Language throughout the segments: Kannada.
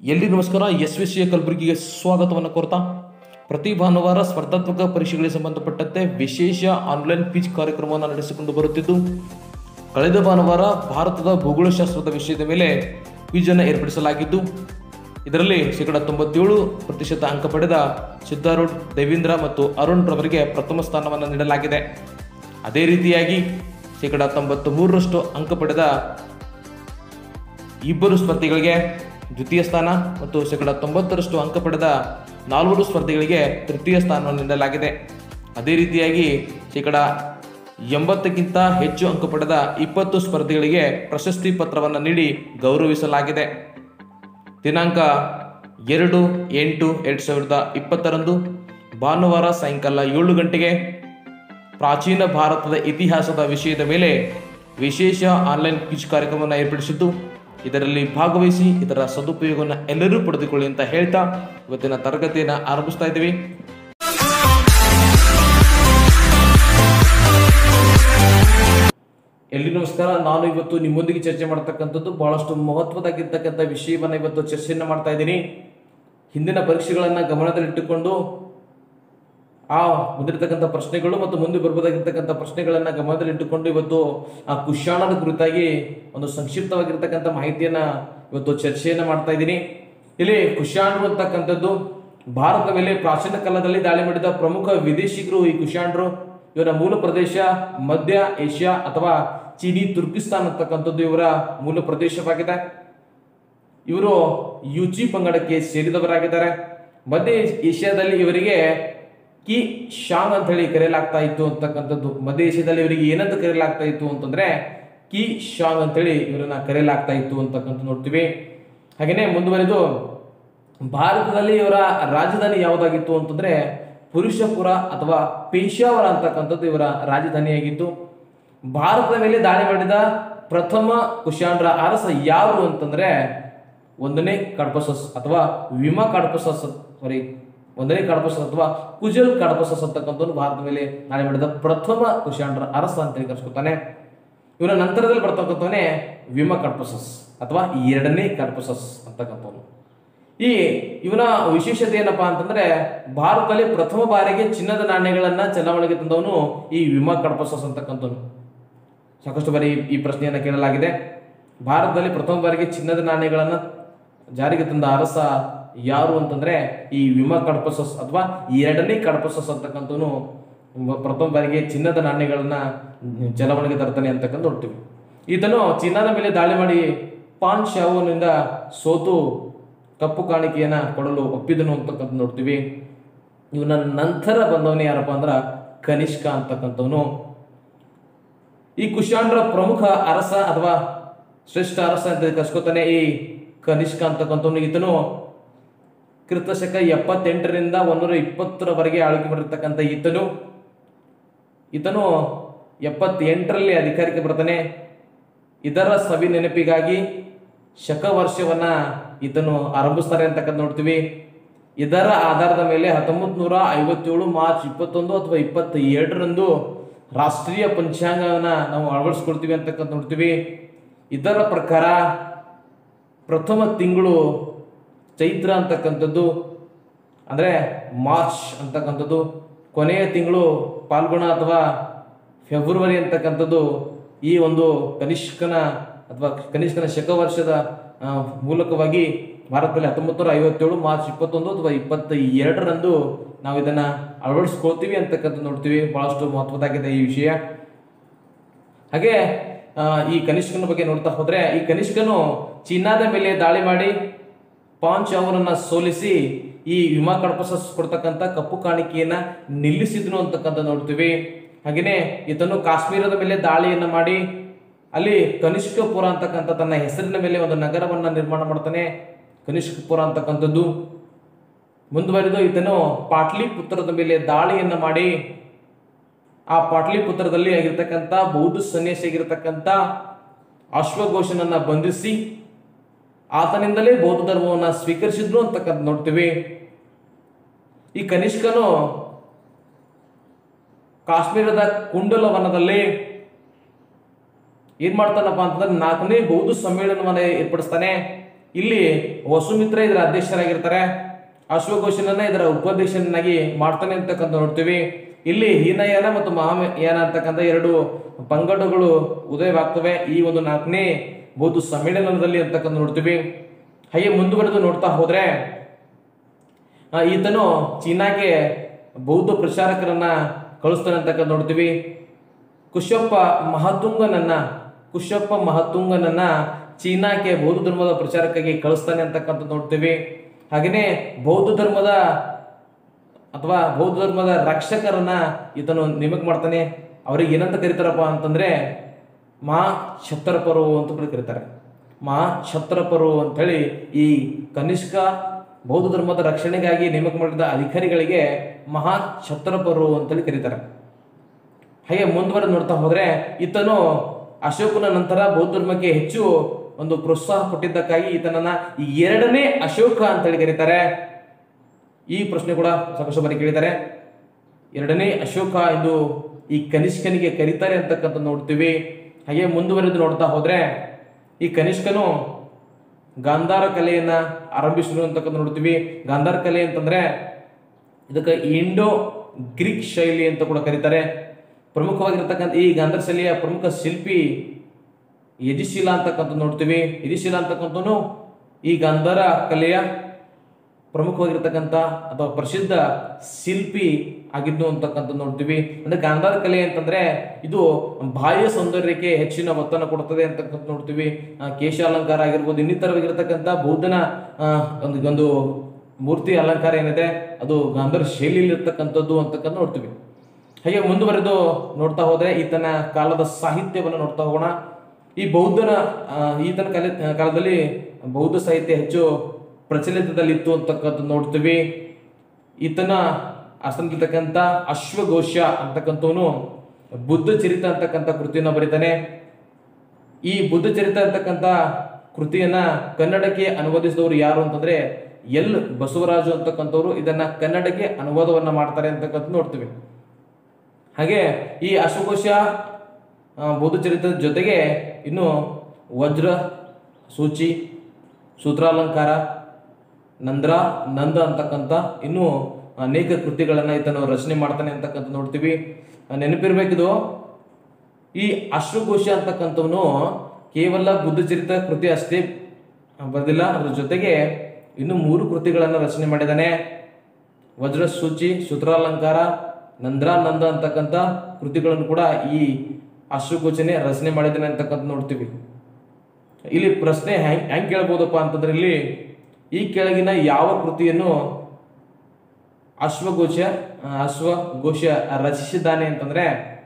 ಎಲ್ಲಿ ನಮಸ್ಕಾರ ಎಸ್ ವಿ ಸಿ ಕಲಬುರಗಿಗೆ ಸ್ವಾಗತವನ್ನು ಕೋರ್ತಾ ಪ್ರತಿ ಭಾನುವಾರ ಸ್ಪರ್ಧಾತ್ಮಕ ಪರೀಕ್ಷೆಗಳಿಗೆ ಸಂಬಂಧಪಟ್ಟಂತೆ ವಿಶೇಷ ಆನ್ಲೈನ್ ಕ್ವಿಜ್ ಕಾರ್ಯಕ್ರಮವನ್ನು ನಡೆಸಿಕೊಂಡು ಬರುತ್ತಿದ್ದು ಕಳೆದ ಭಾನುವಾರ ಭಾರತದ ಭೂಗೋಳಶಾಸ್ತ್ರದ ವಿಷಯದ ಮೇಲೆ ಕ್ವಿಜ್ ಅನ್ನು ಏರ್ಪಡಿಸಲಾಗಿದ್ದು ಇದರಲ್ಲಿ ಶೇಕಡ ತೊಂಬತ್ತೇಳು ಪ್ರತಿಶತ ಅಂಕ ಪಡೆದ ಸಿದ್ಧಾರೂಢ್ ದೇವೇಂದ್ರ ಮತ್ತು ಅರುಣ್ ರವರಿಗೆ ಪ್ರಥಮ ಸ್ಥಾನವನ್ನು ನೀಡಲಾಗಿದೆ ಅದೇ ರೀತಿಯಾಗಿ ಶೇಕಡ ತೊಂಬತ್ತ ಮೂರರಷ್ಟು ಅಂಕ ಪಡೆದ ಇಬ್ಬರು ಸ್ಪರ್ಧಿಗಳಿಗೆ ದ್ವಿತೀಯ ಸ್ಥಾನ ಮತ್ತು ಶೇಕಡ ತೊಂಬತ್ತರಷ್ಟು ಅಂಕ ಪಡೆದ ನಾಲ್ವರು ಸ್ಪರ್ಧಿಗಳಿಗೆ ತೃತೀಯ ಸ್ಥಾನವನ್ನು ನೀಡಲಾಗಿದೆ ಅದೇ ರೀತಿಯಾಗಿ ಶೇಕಡ ಎಂಬತ್ತಕ್ಕಿಂತ ಹೆಚ್ಚು ಅಂಕ ಪಡೆದ ಇಪ್ಪತ್ತು ಸ್ಪರ್ಧಿಗಳಿಗೆ ಪ್ರಶಸ್ತಿ ಪತ್ರವನ್ನು ನೀಡಿ ಗೌರವಿಸಲಾಗಿದೆ ದಿನಾಂಕ ಎರಡು ಎಂಟು ಎರಡು ಸಾವಿರದ ಇಪ್ಪತ್ತರಂದು ಭಾನುವಾರ ಸಾಯಂಕಾಲ ಏಳು ಗಂಟೆಗೆ ಪ್ರಾಚೀನ ಭಾರತದ ಇತಿಹಾಸದ ವಿಷಯದ ಮೇಲೆ ವಿಶೇಷ ಆನ್ಲೈನ್ ಕ್ವಿಜ್ ಕಾರ್ಯಕ್ರಮವನ್ನು ಏರ್ಪಡಿಸಿದ್ದು ಇದರಲ್ಲಿ ಭಾಗವಹಿಸಿ ಇದರ ಸದುಪಯೋಗವನ್ನು ಎಲ್ಲರೂ ಪಡೆದುಕೊಳ್ಳಿ ಅಂತ ಹೇಳ್ತಾ ಇವತ್ತಿನ ತರಗತಿಯನ್ನು ಆರಂಭಿಸ್ತಾ ಇದ್ದೀವಿ ಎಲ್ಲಿ ನಮಸ್ಕಾರ ನಾನು ಇವತ್ತು ನಿಮ್ಮೊಂದಿಗೆ ಚರ್ಚೆ ಮಾಡ್ತಕ್ಕಂಥದ್ದು ಬಹಳಷ್ಟು ಮಹತ್ವದಾಗಿರ್ತಕ್ಕಂಥ ವಿಷಯವನ್ನು ಇವತ್ತು ಚರ್ಚೆಯನ್ನು ಮಾಡ್ತಾ ಇದ್ದೀನಿ ಹಿಂದಿನ ಪರೀಕ್ಷೆಗಳನ್ನು ಗಮನದಲ್ಲಿಟ್ಟುಕೊಂಡು ಆ ಮುಂದಿರ್ತಕ್ಕಂಥ ಪ್ರಶ್ನೆಗಳು ಮತ್ತು ಮುಂದೆ ಬರ್ಬೋದಾಗಿರ್ತಕ್ಕಂಥ ಪ್ರಶ್ನೆಗಳನ್ನ ಗಮನದಲ್ಲಿಟ್ಟುಕೊಂಡು ಇವತ್ತು ಆ ಕುಶಾಣದ ಕುರಿತಾಗಿ ಒಂದು ಸಂಕ್ಷಿಪ್ತವಾಗಿರ್ತಕ್ಕಂಥ ಮಾಹಿತಿಯನ್ನ ಇವತ್ತು ಚರ್ಚೆಯನ್ನ ಮಾಡ್ತಾ ಇದ್ದೀನಿ ಇಲ್ಲಿ ಕುಶಾಣರು ಅಂತಕ್ಕಂಥದ್ದು ಭಾರತದ ಮೇಲೆ ಪ್ರಾಚೀನ ಕಾಲದಲ್ಲಿ ದಾಳಿ ಮಾಡಿದ ಪ್ರಮುಖ ವಿದೇಶಿಗರು ಈ ಕುಶಾಣರು ಇವರ ಮೂಲ ಪ್ರದೇಶ ಮಧ್ಯ ಏಷ್ಯಾ ಅಥವಾ ಚೀನಿ ತುರ್ಕಿಸ್ತಾನ್ ಅಂತಕ್ಕಂಥದ್ದು ಇವರ ಮೂಲ ಪ್ರದೇಶವಾಗಿದೆ ಇವರು ಯುಚಿ ಪಂಗಡಕ್ಕೆ ಸೇರಿದವರಾಗಿದ್ದಾರೆ ಮಧ್ಯ ಏಷ್ಯಾದಲ್ಲಿ ಇವರಿಗೆ ಕಿ ಶಾಂಗ್ ಅಂತ ಹೇಳಿ ಕರೆಯಲಾಗ್ತಾ ಇತ್ತು ಅಂತಕ್ಕಂಥದ್ದು ಮಧ್ಯ ಏಷ್ಯಾದಲ್ಲಿ ಇವರಿಗೆ ಏನಂತ ಕರೆಯಲಾಗ್ತಾ ಇತ್ತು ಅಂತಂದ್ರೆ ಕಿ ಶಾಂಗ್ ಅಂತೇಳಿ ಇವರನ್ನ ಕರೆಯಲಾಗ್ತಾ ಇತ್ತು ಅಂತಕ್ಕಂಥ ನೋಡ್ತೀವಿ ಹಾಗೇನೆ ಮುಂದುವರೆದು ಭಾರತದಲ್ಲಿ ಇವರ ರಾಜಧಾನಿ ಯಾವುದಾಗಿತ್ತು ಅಂತಂದ್ರೆ ಪುರುಷಪುರ ಅಥವಾ ಪೇಶಾವರ ಅಂತಕ್ಕಂಥದ್ದು ಇವರ ರಾಜಧಾನಿಯಾಗಿತ್ತು ಭಾರತದ ಮೇಲೆ ದಾಳಿ ಮಾಡಿದ ಪ್ರಥಮ ಕುಶಾಂಡ್ರ ಅರಸ ಯಾರು ಅಂತಂದ್ರೆ ಒಂದನೇ ಕಡ್ಪಸಸ್ ಅಥವಾ ವಿಮಾ ಕಡ್ಪಸಸ್ ಸಾರಿ ಒಂದನೇ ಕಡ್ಪಸಸ್ ಅಥವಾ ಕುಜಲ್ ಕಡ್ಪಸಸ್ ಅಂತಕ್ಕಂಥದ್ದು ಭಾರತದ ಮೇಲೆ ದಾಳಿ ಮಾಡಿದ ಪ್ರಥಮ ಕುಶಾಂಡ್ರ ಅರಸ ಅಂತೇಳಿ ಕರ್ಸ್ಕೊತಾನೆ ಇವನ ನಂತರದಲ್ಲಿ ಬರ್ತಕ್ಕಂಥವನೇ ವಿಮಾ ಕಡ್ಪಸಸ್ ಅಥವಾ ಎರಡನೇ ಕಡ್ಪಸಸ್ ಅಂತಕ್ಕಂಥವನು ಈ ಇವನ ವಿಶೇಷತೆ ಏನಪ್ಪಾ ಅಂತಂದ್ರೆ ಭಾರತದಲ್ಲಿ ಪ್ರಥಮ ಬಾರಿಗೆ ಚಿನ್ನದ ನಾಣ್ಯಗಳನ್ನ ಚಲಾವಣೆಗೆ ತಂದವನು ಈ ವಿಮಾ ಕಡ್ಪಸಸ್ ಅಂತಕ್ಕಂಥವನು ಸಾಕಷ್ಟು ಬಾರಿ ಈ ಪ್ರಶ್ನೆಯನ್ನ ಕೇಳಲಾಗಿದೆ ಭಾರತದಲ್ಲಿ ಪ್ರಥಮ ಬಾರಿಗೆ ಚಿನ್ನದ ನಾಣ್ಯಗಳನ್ನ ಜಾರಿಗೆ ತಂದ ಅರಸ ಯಾರು ಅಂತಂದ್ರೆ ಈ ವಿಮಾ ಕಡ್ಪಸಸ್ ಅಥವಾ ಎರಡನೇ ಕಡ್ಪಸಸ್ ಅಂತಕ್ಕಂಥವನು ಪ್ರಥಮ ಬಾರಿಗೆ ಚಿನ್ನದ ನಾಣ್ಯಗಳನ್ನ ಚಲಾವಣೆಗೆ ತರ್ತಾನೆ ಅಂತಕ್ಕಂಥ ನೋಡ್ತೀವಿ ಈತನು ಚಿನ್ನದ ಮೇಲೆ ದಾಳಿ ಮಾಡಿ ಪಾನ್ ಶಾವುನಿಂದ ಸೋತು ಕಪ್ಪು ಕಾಣಿಕೆಯನ್ನ ಕೊಡಲು ಒಪ್ಪಿದನು ಅಂತಕ್ಕಂಥ ನೋಡ್ತೀವಿ ಇವನ ನಂತರ ಬಂದವನೇ ಯಾರಪ್ಪ ಅಂದ್ರ ಕನಿಷ್ಕ ಅಂತಕ್ಕಂಥವನು ಈ ಕುಶಾಂಡ್ರ ಪ್ರಮುಖ ಅರಸ ಅಥವಾ ಶ್ರೇಷ್ಠ ಅರಸ ಅಂತ ಕರ್ಸ್ಕೊತಾನೆ ಈ ಕನಿಷ್ಕ ಅಂತಕ್ಕಂಥವನು ಈತನು ಕ್ರಿಸ್ತಶಕ ಎಪ್ಪತ್ತೆಂಟರಿಂದ ಒಂದೂರ ಇಪ್ಪತ್ತರವರೆಗೆ ಆಳ್ವಿಕೆ ಮಾಡಿರ್ತಕ್ಕಂಥ ಈತನು ಈತನು ಎಪ್ಪತ್ತೆಂಟರಲ್ಲಿ ಅಧಿಕಾರಕ್ಕೆ ಬರ್ತಾನೆ ಇದರ ಸವಿ ನೆನಪಿಗಾಗಿ ಶಕ ವರ್ಷವನ್ನ ಈತನು ಆರಂಭಿಸ್ತಾರೆ ಅಂತಕ್ಕಂಥ ನೋಡ್ತೀವಿ ಇದರ ಆಧಾರದ ಮೇಲೆ ಹತ್ತೊಂಬತ್ ನೂರ ಐವತ್ತೇಳು ಮಾರ್ಚ್ ಇಪ್ಪತ್ತೊಂದು ಅಥವಾ ಇಪ್ಪತ್ತ ಎರಡರಂದು ರಾಷ್ಟ್ರೀಯ ಪಂಚಾಂಗವನ್ನ ನಾವು ಅಳವಡಿಸ್ಕೊಳ್ತೀವಿ ಅಂತಕ್ಕಂಥ ನೋಡ್ತೀವಿ ಇದರ ಪ್ರಕಾರ ಪ್ರಥಮ ತಿಂಗಳು ಚೈತ್ರ ಅಂತಕ್ಕಂಥದ್ದು ಅಂದರೆ ಮಾರ್ಚ್ ಅಂತಕ್ಕಂಥದ್ದು ಕೊನೆಯ ತಿಂಗಳು ಪಾಲ್ಗುಣ ಅಥವಾ ಫೆಬ್ರವರಿ ಅಂತಕ್ಕಂಥದ್ದು ಈ ಒಂದು ಕನಿಷ್ಕನ ಅಥವಾ ಕನಿಷ್ಕನ ಶಕ ವರ್ಷದ ಆ, ಮೂಲಕವಾಗಿ ಭಾರತದಲ್ಲಿ ಹತ್ತೊಂಬತ್ತು ನೂರ ಐವತ್ತೇಳು ಮಾರ್ಚ್ ಇಪ್ಪತ್ತೊಂದು ಅಥವಾ ಇಪ್ಪತ್ತ ಎರಡರಂದು ನಾವು ಇದನ್ನ ಅಳವಡಿಸ್ಕೊಳ್ತೀವಿ ಅಂತಕ್ಕಂಥ ನೋಡ್ತೀವಿ ಬಹಳಷ್ಟು ಮಹತ್ವದಾಗಿದೆ ಈ ವಿಷಯ ಹಾಗೆ ಆ, ಈ ಕನಿಷ್ಕನ ಬಗ್ಗೆ ನೋಡ್ತಾ ಹೋದ್ರೆ ಈ ಕನಿಷ್ಕನು ಚೀನಾದ ಮೇಲೆ ದಾಳಿ ಮಾಡಿ ಪಾಂಚ್ ಅವರನ್ನ ಸೋಲಿಸಿ ಈ ವಿಮಾ ಕಡ್ಪಸಸ್ ಕೊಡ್ತಕ್ಕಂಥ ಕಪ್ಪು ಕಾಣಿಕೆಯನ್ನ ನಿಲ್ಲಿಸಿದ್ನು ಅಂತಕ್ಕಂಥ ನೋಡ್ತೀವಿ ಹಾಗೇನೆ ಈತನು ಕಾಶ್ಮೀರದ ಮೇಲೆ ದಾಳಿಯನ್ನ ಮಾಡಿ ಅಲ್ಲಿ ಕನಿಷ್ಕಪುರ ಅಂತಕ್ಕಂಥ ತನ್ನ ಹೆಸರಿನ ಮೇಲೆ ಒಂದು ನಗರವನ್ನ ನಿರ್ಮಾಣ ಮಾಡ್ತಾನೆ ಕನಿಷ್ಕಪುರ ಅಂತಕ್ಕಂಥದ್ದು ಮುಂದುವರೆದು ಈತನು ಪಾಟ್ಲಿಪುತ್ರದ ಮೇಲೆ ದಾಳಿಯನ್ನ ಮಾಡಿ ಆ ಪಾಟ್ಲಿಪುತ್ರದಲ್ಲಿ ಆಗಿರ್ತಕ್ಕಂಥ ಬೌದ್ಧ ಸನ್ಯಾಸಿ ಆಗಿರ್ತಕ್ಕಂಥ ಅಶ್ವಘೋಷನನ್ನ ಬಂಧಿಸಿ ಆತನಿಂದಲೇ ಬೌದ್ಧ ಧರ್ಮವನ್ನ ಸ್ವೀಕರಿಸಿದ್ರು ಅಂತಕ್ಕಂಥ ನೋಡ್ತೀವಿ ಈ ಕನಿಷ್ಕನು ಕಾಶ್ಮೀರದ ಕುಂಡಲ ವನದಲ್ಲಿ ಏನ್ ಮಾಡ್ತಾನಪ್ಪ ಅಂತಂದ್ರೆ ನಾಲ್ಕನೇ ಬೌದ್ಧ ಸಮ್ಮೇಳನವನ್ನ ಏರ್ಪಡಿಸ್ತಾನೆ ಇಲ್ಲಿ ವಸುಮಿತ್ರ ಇದರ ಅಧ್ಯಕ್ಷರಾಗಿರ್ತಾರೆ ಅಶ್ವಘೋಷನನ್ನ ಇದರ ಉಪಾಧ್ಯಕ್ಷನಾಗಿ ಮಾಡ್ತಾನೆ ಅಂತಕ್ಕಂಥ ನೋಡ್ತೀವಿ ಇಲ್ಲಿ ಹೀನಯಾನ ಮತ್ತು ಮಹಾಯಾನ ಅಂತಕ್ಕಂಥ ಎರಡು ಪಂಗಡಗಳು ಉದಯವಾಗ್ತವೆ ಈ ಒಂದು ನಾಲ್ಕನೇ ಬೌದ್ಧ ಸಮ್ಮೇಳನದಲ್ಲಿ ಅಂತಕ್ಕಂಥ ನೋಡ್ತೀವಿ ಹಾಗೆ ಮುಂದುವರೆದು ನೋಡ್ತಾ ಹೋದ್ರೆ ಆ, ಈತನು ಚೀನಾಗೆ ಬೌದ್ಧ ಪ್ರಚಾರಕರನ್ನ ಕಳಿಸ್ತಾನೆ ಅಂತಕ್ಕಂಥ ನೋಡ್ತೀವಿ ಕುಶಪ್ಪ ಮಹತುಂಗನನ್ನ ಕುಶಪ್ಪ ಮಹತುಂಗನನ್ನ ಚೀನಾಕ್ಕೆ ಬೌದ್ಧ ಧರ್ಮದ ಪ್ರಚಾರಕ್ಕಾಗಿ ಕಳಿಸ್ತಾನೆ ಅಂತಕ್ಕಂಥ ನೋಡ್ತೀವಿ ಹಾಗೆಯೇ ಬೌದ್ಧ ಧರ್ಮದ ಅಥವಾ ಬೌದ್ಧ ಧರ್ಮದ ರಕ್ಷಕರನ್ನ ಈತನು ನೇಮಕ ಮಾಡ್ತಾನೆ ಅವ್ರಿಗೆ ಏನಂತ ಕರೀತಾರಪ್ಪ ಅಂತಂದ್ರೆ ಮಹಾ ಛತ್ರಪರು ಅಂತ ಕೂಡ ಕರೀತಾರೆ ಮಹಾ ಛತ್ರಪರು ಅಂತೇಳಿ ಈ ಕನಿಷ್ಕ ಬೌದ್ಧ ಧರ್ಮದ ರಕ್ಷಣೆಗಾಗಿ ನೇಮಕ ಮಾಡಿದ ಅಧಿಕಾರಿಗಳಿಗೆ ಮಹಾ ಛತ್ರಪರು ಅಂತೇಳಿ ಕರೀತಾರೆ ಹಾಗೆ ಮುಂದುವರೆದು ನೋಡ್ತಾ ಹೋದ್ರೆ ಈತನು ಅಶೋಕನ ನಂತರ ಬೌದ್ಧ ಧರ್ಮಕ್ಕೆ ಹೆಚ್ಚು ಒಂದು ಪ್ರೋತ್ಸಾಹ ಕೊಟ್ಟಿದ್ದಕ್ಕಾಗಿ ಈತನನ್ನ ಎರಡನೇ ಅಶೋಕ ಅಂತೇಳಿ ಕರೀತಾರೆ ಈ ಪ್ರಶ್ನೆ ಕೂಡ ಸಾಕಷ್ಟು ಬಾರಿ ಕೇಳಿದ್ದಾರೆ ಎರಡನೇ ಅಶೋಕ ಎಂದು ಈ ಕನಿಷ್ಕನಿಗೆ ಕರೀತಾರೆ ಅಂತಕ್ಕಂಥ ನೋಡ್ತೀವಿ ಹಾಗೆ ಮುಂದುವರೆದು ನೋಡ್ತಾ ಹೋದ್ರೆ ಈ ಕನಿಷ್ಕನು ಗಾಂಧಾರ ಕಲೆಯನ್ನ ಆರಂಭಿಸಿರು ಅಂತಕ್ಕಂಥ ನೋಡ್ತೀವಿ ಗಾಂಧಾರ ಕಲೆ ಅಂತಂದ್ರೆ ಇದಕ್ಕೆ ಇಂಡೋ ಗ್ರೀಕ್ ಶೈಲಿ ಅಂತ ಕೂಡ ಕರೀತಾರೆ ಪ್ರಮುಖವಾಗಿರ್ತಕ್ಕಂಥ ಈ ಗಾಂಧಾರ ಶೈಲಿಯ ಪ್ರಮುಖ ಶಿಲ್ಪಿ ಯಜಿಶೀಲ ಅಂತಕ್ಕಂಥ ನೋಡ್ತೀವಿ ಯಜಿಶೀಲ ಅಂತಕ್ಕಂಥನು ಈ ಗಾಂಧಾರ ಕಲೆಯ ಪ್ರಮುಖವಾಗಿರ್ತಕ್ಕಂಥ ಅಥವಾ ಪ್ರಸಿದ್ಧ ಶಿಲ್ಪಿ ಆಗಿದ್ದು ಅಂತಕ್ಕಂಥ ನೋಡ್ತೀವಿ ಅಂದ್ರೆ ಗಾಂಧಾರ ಕಲೆ ಅಂತಂದ್ರೆ ಇದು ಬಾಹ್ಯ ಸೌಂದರ್ಯಕ್ಕೆ ಹೆಚ್ಚಿನ ಒತ್ತನ್ನು ಕೊಡುತ್ತದೆ ಅಂತಕ್ಕಂಥ ನೋಡ್ತೀವಿ ಆ, ಕೇಶ ಅಲಂಕಾರ ಆಗಿರ್ಬೋದು ಇನ್ನಿತರವಾಗಿರ್ತಕ್ಕಂಥ ಬೌದ್ಧನ ಆ, ಒಂದು ಒಂದು ಮೂರ್ತಿ ಅಲಂಕಾರ ಏನಿದೆ ಅದು ಗಾಂಧಾರ ಶೈಲಿಯಲ್ಲಿ ಇರ್ತಕ್ಕಂಥದ್ದು ಅಂತಕ್ಕಂಥ ನೋಡ್ತೀವಿ ಹಾಗೆ ಮುಂದುವರೆದು ನೋಡ್ತಾ ಹೋದ್ರೆ ಈತನ ಕಾಲದ ಸಾಹಿತ್ಯವನ್ನು ನೋಡ್ತಾ ಹೋಗೋಣ ಈ ಬೌದ್ಧನ ಆ, ಈತನ ಕಾಲ ಕಾಲದಲ್ಲಿ ಬೌದ್ಧ ಸಾಹಿತ್ಯ ಹೆಚ್ಚು ಪ್ರಚಲಿತದಲ್ಲಿತ್ತು ಅಂತಕ್ಕಂಥ ನೋಡ್ತೀವಿ ಈತನ ಆಸ್ಥಾನದಲ್ಲಿರ್ತಕ್ಕಂಥ ಅಶ್ವಘೋಷ ಅಂತಕ್ಕಂಥವನು ಬುದ್ಧ ಚರಿತ ಅಂತಕ್ಕಂಥ ಕೃತಿಯನ್ನು ಬರೀತಾನೆ ಈ ಬುದ್ಧ ಚರಿತ ಅಂತಕ್ಕಂಥ ಕೃತಿಯನ್ನ ಕನ್ನಡಕ್ಕೆ ಅನುವಾದಿಸಿದವರು ಯಾರು ಅಂತಂದ್ರೆ ಎಲ್ ಬಸವರಾಜು ಅಂತಕ್ಕಂಥವ್ರು ಇದನ್ನ ಕನ್ನಡಕ್ಕೆ ಅನುವಾದವನ್ನ ಮಾಡ್ತಾರೆ ಅಂತಕ್ಕಂಥ ನೋಡ್ತೀವಿ ಹಾಗೆ ಈ ಅಶ್ವಕೋಶ ಆ, ಬೌದ್ಧ ಚರಿತ್ರದ ಜೊತೆಗೆ ಇನ್ನು ವಜ್ರ ಸೂಚಿ ಸೂತ್ರಾಲಂಕಾರ ನಂದ್ರ ನಂದ ಅಂತಕ್ಕಂಥ ಇನ್ನು ಅನೇಕ ಕೃತಿಗಳನ್ನ ಈತನು ರಚನೆ ಮಾಡ್ತಾನೆ ಅಂತಕ್ಕಂಥ ನೋಡ್ತೀವಿ ಆ, ನೆನಪಿರ್ಬೇಕಿದು ಈ ಅಶ್ವಘೋಷ ಅಂತಕ್ಕಂಥವನು ಕೇವಲ ಬುದ್ಧ ಚರಿತ ಕೃತಿ ಅಷ್ಟೇ ಬರೆದಿಲ್ಲ ಅದ್ರ ಜೊತೆಗೆ ಇನ್ನು ಮೂರು ಕೃತಿಗಳನ್ನು ರಚನೆ ಮಾಡಿದ್ದಾನೆ ವಜ್ರ ಸೂಚಿ ಸೂತ್ರಾಲಂಕಾರ ನಂದ್ರಾನಂದ ಅಂತಕ್ಕಂಥ ಕೃತಿಗಳನ್ನು ಕೂಡ ಈ ಅಶ್ವಘೋಷನೆ ರಚನೆ ಮಾಡಿದ್ದಾನೆ ಅಂತಕ್ಕಂಥ ನೋಡ್ತೀವಿ ಇಲ್ಲಿ ಪ್ರಶ್ನೆ ಹೆಂಗ್ ಹೆಂಗ್ ಕೇಳ್ಬೋದಪ್ಪ ಅಂತಂದ್ರೆ ಇಲ್ಲಿ ಈ ಕೆಳಗಿನ ಯಾವ ಕೃತಿಯನ್ನು ಅಶ್ವಘೋಷ ಆ, ಅಶ್ವಘೋಷ ರಚಿಸಿದ್ದಾನೆ ಅಂತಂದ್ರೆ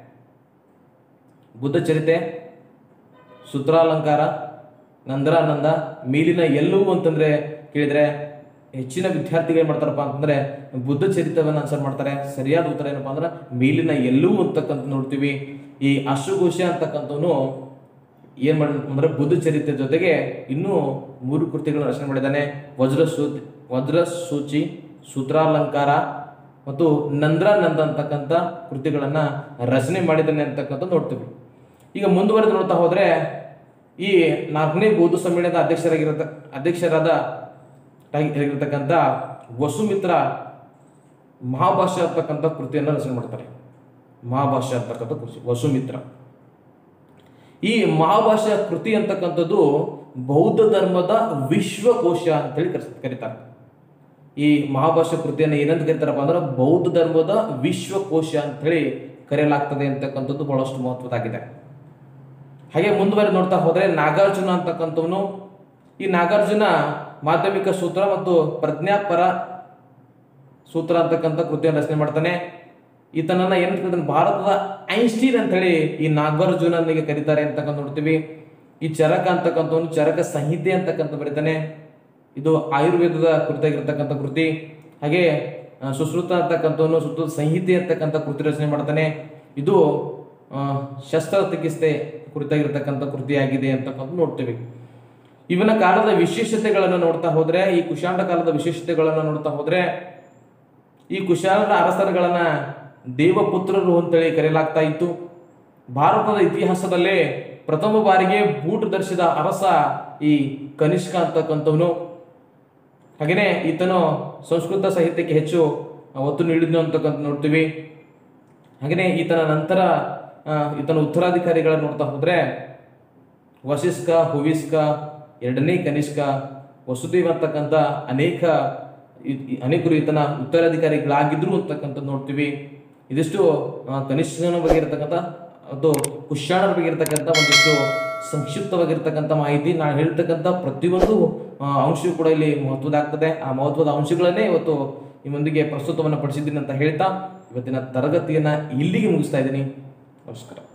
ಬುದ್ಧ ಚರಿತೆ ಸೂತ್ರಾಲಂಕಾರ ನಂದ್ರಾನಂದ ಮೇಲಿನ ಎಲ್ಲವೂ ಅಂತಂದ್ರೆ ಕೇಳಿದ್ರೆ ಹೆಚ್ಚಿನ ವಿದ್ಯಾರ್ಥಿಗಳು ಏನ್ ಮಾಡ್ತಾರಪ್ಪ ಅಂತಂದ್ರೆ ಬುದ್ಧ ಚರಿತವನ್ನ ಆನ್ಸರ್ ಮಾಡ್ತಾರೆ ಸರಿಯಾದ ಉತ್ತರ ಏನಪ್ಪಾ ಅಂದ್ರೆ ಮೇಲಿನ ಎಲ್ಲವೂ ಅಂತಕ್ಕಂಥ ನೋಡ್ತೀವಿ ಈ ಅಶ್ವಘೋಷ ಅಂತಕ್ಕಂಥವನು ಏನ್ ಮಾಡ ಅಂದ್ರೆ ಬುದ್ಧ ಚರಿತ್ರೆ ಜೊತೆಗೆ ಇನ್ನೂ ಮೂರು ಕೃತಿಗಳನ್ನು ರಚನೆ ಮಾಡಿದ್ದಾನೆ ವಜ್ರ ಸೂತಿ ವಜ್ರ ಸೂಚಿ ಸೂತ್ರಾಲಂಕಾರ ಮತ್ತು ನಂದ್ರಾನಂದ ಅಂತಕ್ಕಂಥ ಕೃತಿಗಳನ್ನ ರಚನೆ ಮಾಡಿದ್ದಾನೆ ಅಂತಕ್ಕಂಥ ನೋಡ್ತೀವಿ ಈಗ ಮುಂದುವರೆದು ನೋಡ್ತಾ ಹೋದ್ರೆ ಈ ನಾಲ್ಕನೇ ಬೌದ್ಧ ಸಮ್ಮೇಳನದ ಅಧ್ಯಕ್ಷರಾಗಿರತ ಅಧ್ಯಕ್ಷರಾದ ಆಗಿರ್ತಕ್ಕಂಥ ವಸುಮಿತ್ರ ಮಹಾಭಾಷ್ಯ ಅಂತಕ್ಕಂಥ ಕೃತಿಯನ್ನು ರಚನೆ ಮಾಡ್ತಾರೆ ಮಹಾಭಾಷ್ಯ ಅಂತಕ್ಕಂಥ ಕೃತಿ ವಸುಮಿತ್ರ ಈ ಮಹಾಭಾಷ್ಯ ಕೃತಿ ಅಂತಕ್ಕಂಥದ್ದು ಬೌದ್ಧ ಧರ್ಮದ ವಿಶ್ವಕೋಶ ಅಂತೇಳಿ ಕರೆಸ್- ಕರೀತಾರೆ ಈ ಮಹಾಭಾಷ್ಯ ಕೃತಿಯನ್ನು ಏನಂತ ಕರೀತಾರಪ್ಪ ಅಂದ್ರೆ ಬೌದ್ಧ ಧರ್ಮದ ವಿಶ್ವಕೋಶ ಅಂತೇಳಿ ಕರೆಯಲಾಗ್ತದೆ ಅಂತಕ್ಕಂಥದ್ದು ಬಹಳಷ್ಟು ಮಹತ್ವದಾಗಿದೆ ಹಾಗೆ ಮುಂದುವರೆ ನೋಡ್ತಾ ಹೋದ್ರೆ ನಾಗಾರ್ಜುನ ಅಂತಕ್ಕಂಥವನು ಈ ನಾಗಾರ್ಜುನ ಮಾಧ್ಯಮಿಕ ಸೂತ್ರ ಮತ್ತು ಪ್ರಜ್ಞಾಪರ ಸೂತ್ರ ಅಂತಕ್ಕಂಥ ಕೃತಿಯನ್ನು ರಚನೆ ಮಾಡ್ತಾನೆ ಈತನನ್ನ ಏನ್ ಕರೀತಾನೆ ಭಾರತದ ಐನ್ಸ್ಟೀನ್ ಅಂತ ಹೇಳಿ ಈ ನಾಗಾರ್ಜುನನಿಗೆ ಕರೀತಾರೆ ಅಂತಕ್ಕಂಥ ನೋಡ್ತೀವಿ ಈ ಚರಕ ಅಂತಕ್ಕಂಥವನು ಚರಕ ಸಂಹಿತೆ ಅಂತಕ್ಕಂಥ ಬರೀತಾನೆ ಇದು ಆಯುರ್ವೇದದ ಕುರಿತಾಗಿರ್ತಕ್ಕಂಥ ಕೃತಿ ಹಾಗೆ ಆ, ಸುಶ್ರುತ ಅಂತಕ್ಕಂಥವನು ಸುಶ್ರುತ ಸಂಹಿತೆ ಅಂತಕ್ಕಂಥ ಕೃತಿ ರಚನೆ ಮಾಡ್ತಾನೆ ಇದು ಆ, ಶಸ್ತ್ರಚಿಕಿತ್ಸೆ ಕುರಿತಾಗಿರ್ತಕ್ಕಂಥ ಕೃತಿಯಾಗಿದೆ ಅಂತಕ್ಕಂಥ ನೋಡ್ತೀವಿ ಇವನ ಕಾಲದ ವಿಶೇಷತೆಗಳನ್ನು ನೋಡ್ತಾ ಹೋದ್ರೆ ಈ ಕುಶಾಂಡ ಕಾಲದ ವಿಶೇಷತೆಗಳನ್ನು ನೋಡ್ತಾ ಹೋದ್ರೆ ಈ ಕುಶಾಲರ ಅರಸರುಗಳನ್ನ ದೇವಪುತ್ರರು ಅಂತೇಳಿ ಕರೆಯಲಾಗ್ತಾ ಇತ್ತು ಭಾರತದ ಇತಿಹಾಸದಲ್ಲೇ ಪ್ರಥಮ ಬಾರಿಗೆ ಬೂಟು ಧರಿಸಿದ ಅರಸ ಈ ಕನಿಷ್ಕ ಅಂತಕ್ಕಂಥವನು ಹಾಗೆಯೇ ಈತನು ಸಂಸ್ಕೃತ ಸಾಹಿತ್ಯಕ್ಕೆ ಹೆಚ್ಚು ಒತ್ತು ನೀಡಿದ್ನು ಅಂತಕ್ಕಂಥ ನೋಡ್ತೀವಿ ಹಾಗೆಯೇ ಈತನ ನಂತರ ಆ, ಈತನ ಉತ್ತರಾಧಿಕಾರಿಗಳನ್ನು ನೋಡ್ತಾ ಹೋದ್ರೆ ವಸಿಷ್ಕ ಹುವಿಸ್ಕ ಎರಡನೇ ಕನಿಷ್ಕ ವಸುದೇವ ಅಂತಕ್ಕಂಥ ಅನೇಕ ಇ- ಇ- ಅನೇಕರು ಈತನ ಉತ್ತರಾಧಿಕಾರಿಗಳಾಗಿದ್ರು ಅಂತಕ್ಕಂಥದ್ದು ನೋಡ್ತೀವಿ ಇದಿಷ್ಟು ಆ, ಕನಿಷ್ಕನ ಬಗ್ಗೆ ಇರತಕ್ಕಂಥ ಅದು ಕುಶಾಣರ ಬಗ್ಗೆ ಇರತಕ್ಕಂಥ ಒಂದಿಷ್ಟು ಸಂಕ್ಷಿಪ್ತವಾಗಿರ್ತಕ್ಕಂಥ ಮಾಹಿತಿ ನಾನು ಹೇಳ್ತಕ್ಕಂಥ ಪ್ರತಿಯೊಂದು ಆ, ಅಂಶವೂ ಕೂಡ ಇಲ್ಲಿ ಮಹತ್ವದಾಗ್ತದೆ ಆ ಮಹತ್ವದ ಅಂಶಗಳನ್ನೇ ಇವತ್ತು ನಿಮ್ಮೊಂದಿಗೆ ಪ್ರಸ್ತುತವನ್ನು ಪಡಿಸಿದ್ದೀನಿ ಅಂತ ಹೇಳ್ತಾ ಇವತ್ತಿನ ತರಗತಿಯನ್ನ ಇಲ್ಲಿಗೆ ಮುಗಿಸ್ತಾ ಇದ್ದೀನಿ ನಮಸ್ಕಾರ